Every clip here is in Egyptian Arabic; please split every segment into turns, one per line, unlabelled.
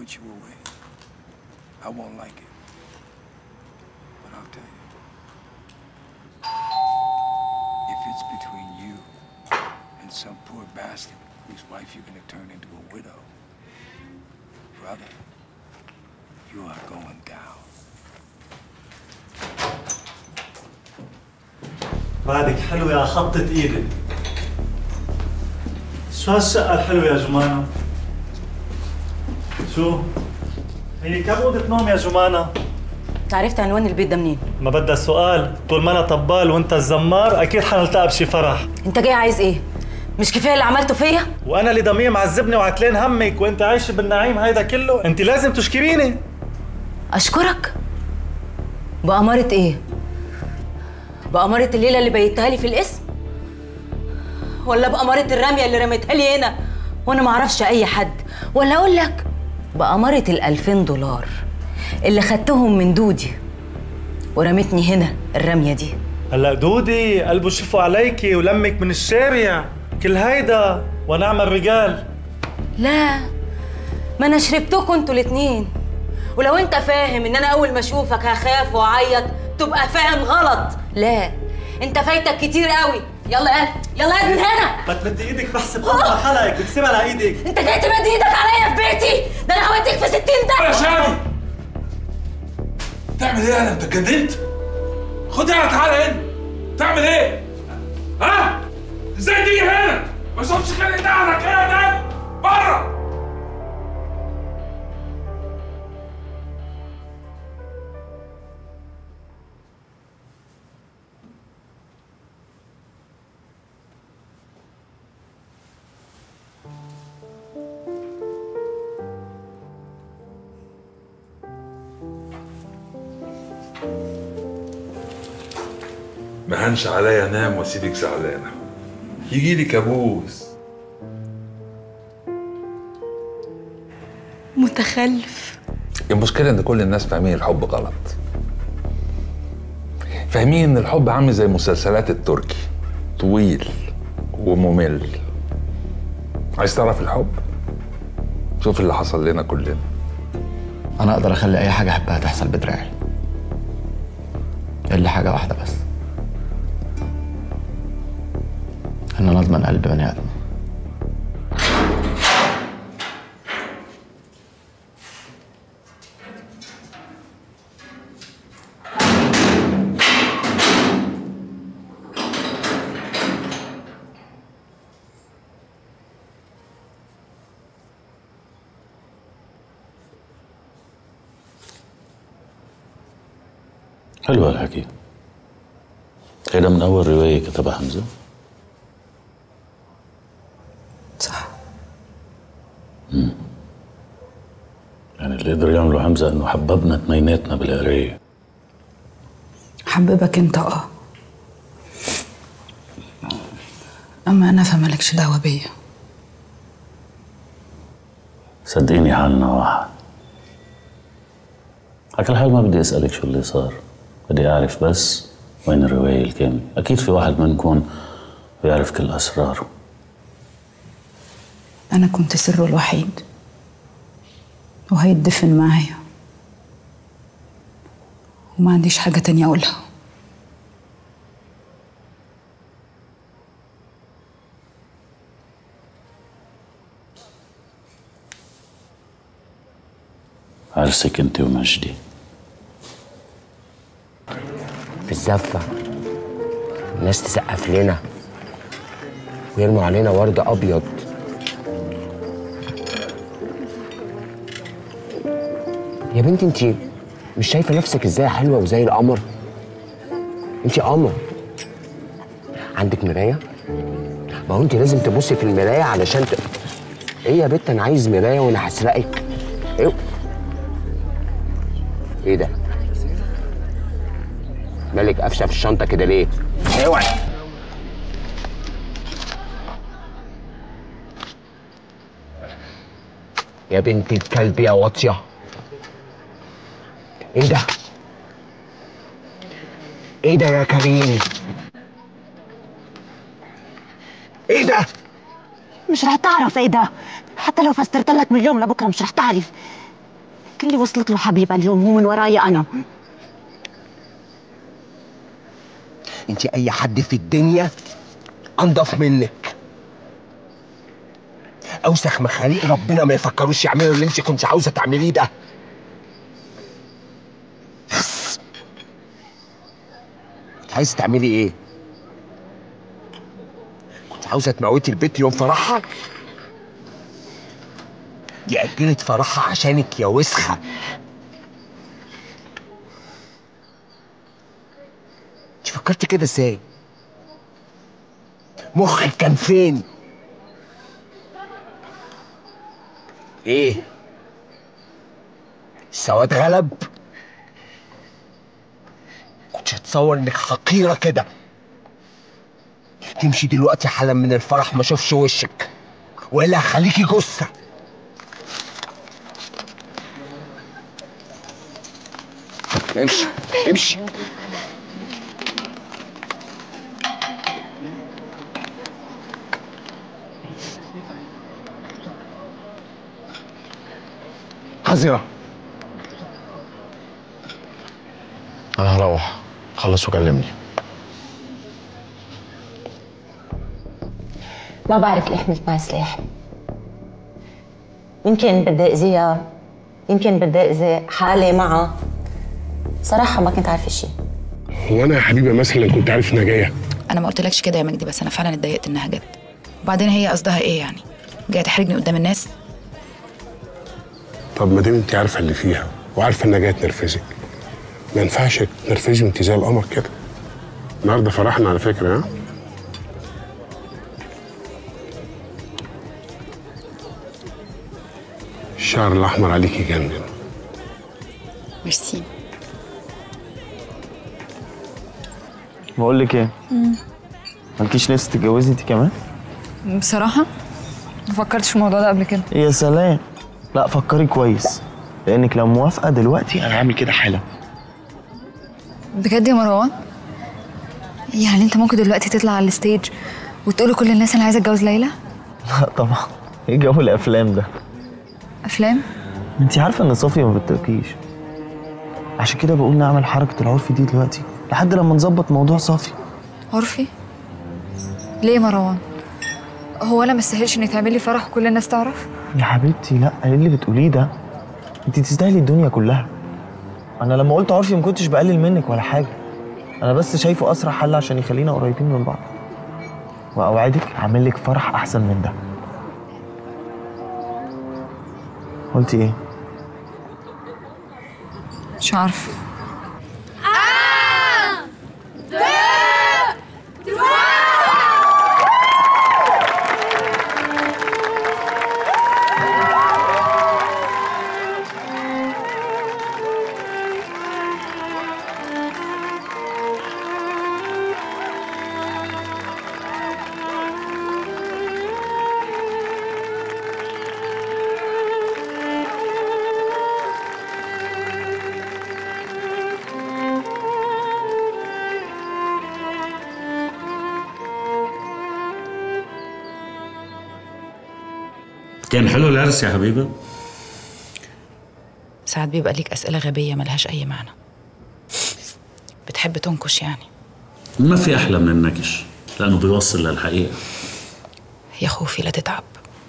put you away. I won't like it. But I'll tell you. If it's between you and some poor bastard whose wife you're gonna turn into a widow, brother, you are going down.
بعدك حلوة يا خطة ايدي شو هالشقة الحلوة يا جمانة؟ شو؟ هي كم أوضة نوم يا جمانة؟
انت عرفت عنوان البيت ده منين؟
ما بدها سؤال طول ما أنا طبال وأنت الزمار أكيد حنلتقى بشي فرح
انت جاي عايز ايه؟ مش كفايه اللي عملته فيا؟
وأنا اللي ضمير معذبني وعتلين همك وأنت عايشة بالنعيم هيدا كله أنت لازم تشكريني
اشكرك؟ بأمارة ايه؟ بأمارة الليلة اللي بيتها لي في الاسم؟ ولا بأمارة الرمية اللي رميتها لي هنا وانا ما اعرفش اي حد ولا اقول لك بأمارة الألفين دولار اللي خدتهم من دودي ورمتني هنا الرمية دي
هلا دودي قلبه شفوا عليكي ولمك من الشارع كل هيدا ونعم الرجال
لا ما انا شربتكم انتوا الاتنين ولو انت فاهم ان انا اول ما اشوفك هخاف واعيط تبقى فاهم غلط لا انت فايتك كتير قوي يلا يلا يلا يا من هنا
ما تمدي ايدك بحسب خطة حلقك بتسيب على ايدك
انت جاي تمد ايدك عليا في بيتي ده انا هوديك في 60 ده
يا شادي تعمل ايه انا انت اتجننت خد هنا تعالى هنا تعمل ايه ها ازاي تيجي هنا ما شفتش خلق دهنك هنا ده بره
ما هنش عليا انام واسيبك زعلانه يجي لي كابوس
متخلف
المشكله ان كل الناس فاهمين الحب غلط فاهمين ان الحب عامل زي مسلسلات التركي طويل وممل عايز تعرف الحب شوف اللي حصل لنا كلنا
انا اقدر اخلي اي حاجه احبها تحصل بدراعي الا حاجه واحده بس ان انا اضمن قلب بني ادم
حلو هالحكي هيدا من أول رواية كتبها حمزة
صح
يعني اللي قدر يعمله حمزة إنه حببنا اثنيناتنا بالقراية
حببك انت اه اما انا فمالكش دعوه بيا
صدقيني حالنا واحد على كل حال ما بدي أسألك شو اللي صار بدي أعرف بس وين الرواية الكاملة أكيد في واحد منكم بيعرف كل أسراره
انا كنت سره الوحيد وهيتدفن معايا وما عنديش حاجه تانية اقولها
عرسك أنت ومجدي
في الزفة الناس تسقف لنا ويرموا علينا ورد أبيض يا بنتي انت مش شايفة نفسك ازاي حلوة وزي القمر انت قمر عندك مراية ما هو انت لازم تبصي في المراية علشان ت... ايه يا بت انا عايز مراية وانا هسرقك ايه ايه ده مالك قافشه في الشنطه كده ليه؟ اوعي يا بنت الكلب يا واطيه ايه ده؟ ايه ده يا كريم؟ ايه ده؟
مش رح تعرف ايه ده حتى لو فسرت لك من اليوم لبكره مش رح تعرف البنت اللي وصلت له حبيبها اليوم هو من وراي انا
انت اي حد في الدنيا انضف منك اوسخ مخاليق ربنا ما يفكروش يعملوا اللي انت كنت عاوزه تعمليه ده بس. كنت عايزه تعملي ايه كنت عاوزه تموتي البيت يوم فرحها دي اجلت فرحها عشانك يا وسخه انت فكرت كده ازاي مخك كان فين ايه السواد غلب كنتش هتصور انك حقيرة كده تمشي دلوقتي حالا من الفرح ما اشوفش وشك والا هخليكي جثة امشي امشي
حزيرة أنا هروح خلص وكلمني
ما بعرف ليه حملت معي سلاح يمكن بدي اذيها يمكن بدي اذي حالي معها صراحة ما كنت عارفة شيء
هو انا يا حبيبه مثلا كنت عارف انها جايه
انا ما قلتلكش كده يا مجدي بس انا فعلا اتضايقت انها جت وبعدين هي قصدها ايه يعني جايه تحرجني قدام الناس
طب ما دام انت عارفه اللي فيها وعارفه انها جايه تنرفزك ما ينفعش تنرفزي وانت زي القمر كده النهارده فرحنا على فكره ها الشعر الاحمر عليكي يجنن
ميرسي
بقول لك ايه مالكيش نفس تتجوزي انت كمان
بصراحة ما فكرتش في الموضوع ده قبل كده
يا سلام لا فكري كويس لانك لو موافقه دلوقتي انا هعمل كده حالا
بجد يا مروان يعني انت ممكن دلوقتي تطلع على الستيج وتقول لكل الناس انا عايزه اتجوز ليلى
لا طبعا ايه جو الافلام ده
افلام
انت عارفه ان صوفيا ما بتركيش عشان كده بقول نعمل حركه العرف دي دلوقتي لحد لما نظبط موضوع صافي
عرفي ليه يا مروان هو انا ما استاهلش ان يتعمل لي فرح وكل الناس تعرف
يا حبيبتي لا ايه اللي بتقوليه ده انت تستاهلي الدنيا كلها انا لما قلت عرفي ما كنتش بقلل منك ولا حاجه انا بس شايفه اسرع حل عشان يخلينا قريبين من بعض واوعدك هعمل لك فرح احسن من ده قلتي ايه
مش عارفه
كان حلو العرس يا حبيبه
ساعات بيبقى ليك اسئله غبيه ملهاش اي معنى بتحب تنكش يعني
ما في احلى من النكش لانه بيوصل للحقيقه
يا خوفي لا تتعب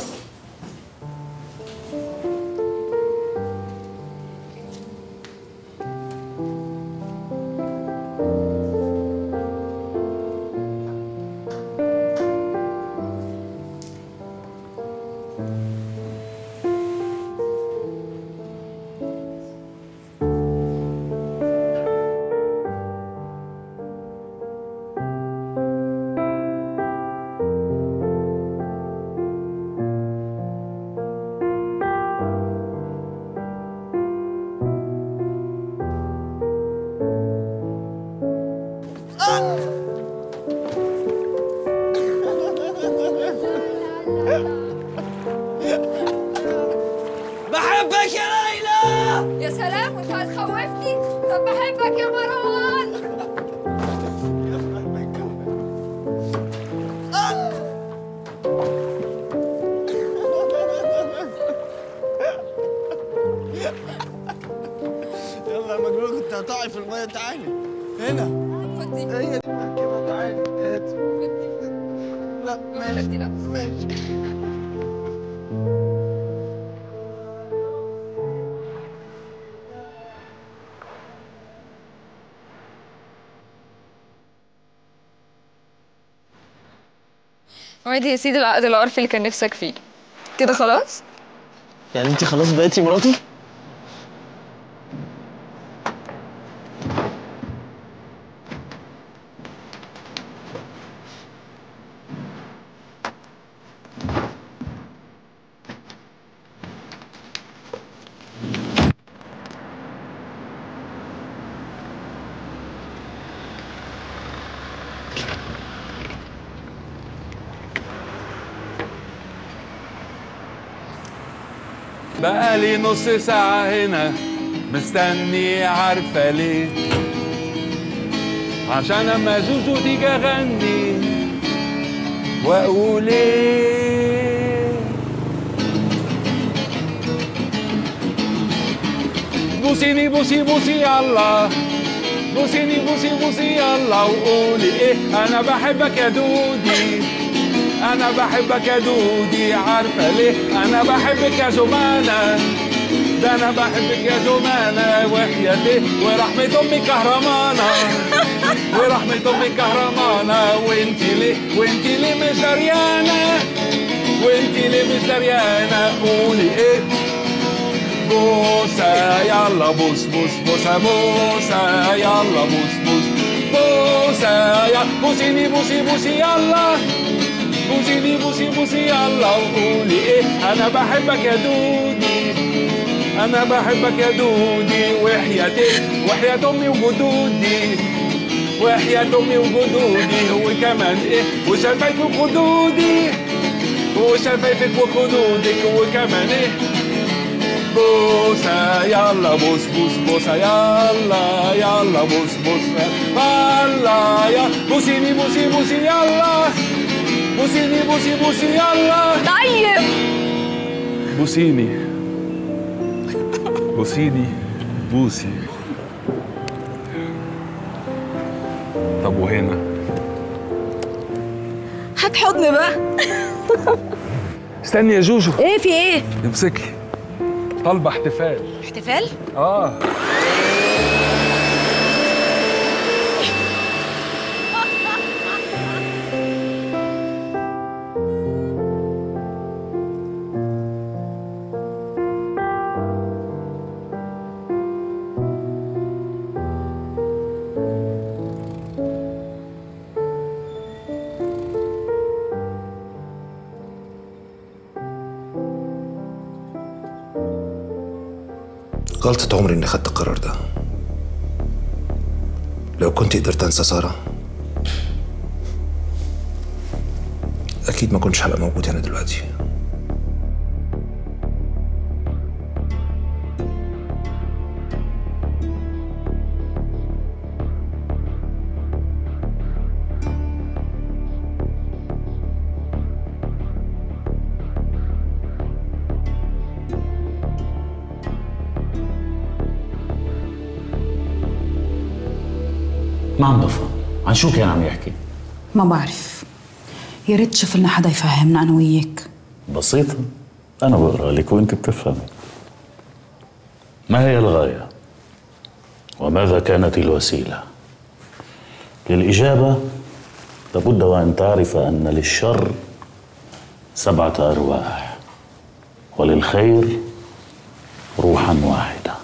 بحبك يا ليلى
يا سلام وانت هتخوفني طب بحبك يا مروان
يا مجنون كنت هتقعي في الميه تعالي هنا هي دي المركبه تعالي هات لا ماشي لا ماشي
وادي يا سيدي العقد العرفي اللي كان نفسك فيه كده خلاص
يعني انت خلاص بقيتي مراتي
بقالي نص ساعة هنا مستني عارفة ليه عشان اما زوزو تيجي اغني واقول ايه بوسيني بوسي بوسي يلا بوسيني بوسي بوسي يلا وقولي ايه انا بحبك يا دودي انا بحبك يا دودي عارفه ليه انا بحبك يا زمانه ده انا بحبك يا زمانه وحياتي ورحمه امي كهرمانه ورحمه امي كهرمانه وانت ليه وانت ليه مش دريانه وانت ليه مش دريانه قولي ايه بوسه يلا بوس بوس بوسه بوسه يلا بوس بوس بوسه يا بوسيني بوسي بوسي يلا بوسيني بوسي بوسي يلا وقولي ايه انا بحبك يا دودي انا بحبك يا دودي وحياتي وحياة امي وجدودي وحياة امي وجدودي وكمان ايه وشفايفك وخدودي وشفايفك وخدودك وكمان ايه بوسة يلا بوس بوس بوسة يلا يلا بوس بوس يلا يا بوسيني بوسي بوسي يلا بوسيني بوسي بوسي يلا
طيب
بوسيني بوسيني بوسي طب وهنا
هات حضن بقى
استني يا جوجو
ايه في ايه
امسكي طالبة احتفال
احتفال
اه
غلطة عمري إني خدت القرار ده لو كنت قدرت أنسى سارة أكيد ما كنتش هبقى موجود هنا دلوقتي
ما عم بفهم عن شو كان عم يحكي
ما بعرف يا ريت تشوف لنا حدا يفهمنا انا وياك
بسيطة أنا بقرأ لك وأنت بتفهمي ما هي الغاية؟ وماذا كانت الوسيلة؟ للإجابة لابد وأن تعرف أن للشر سبعة أرواح وللخير روحا واحدة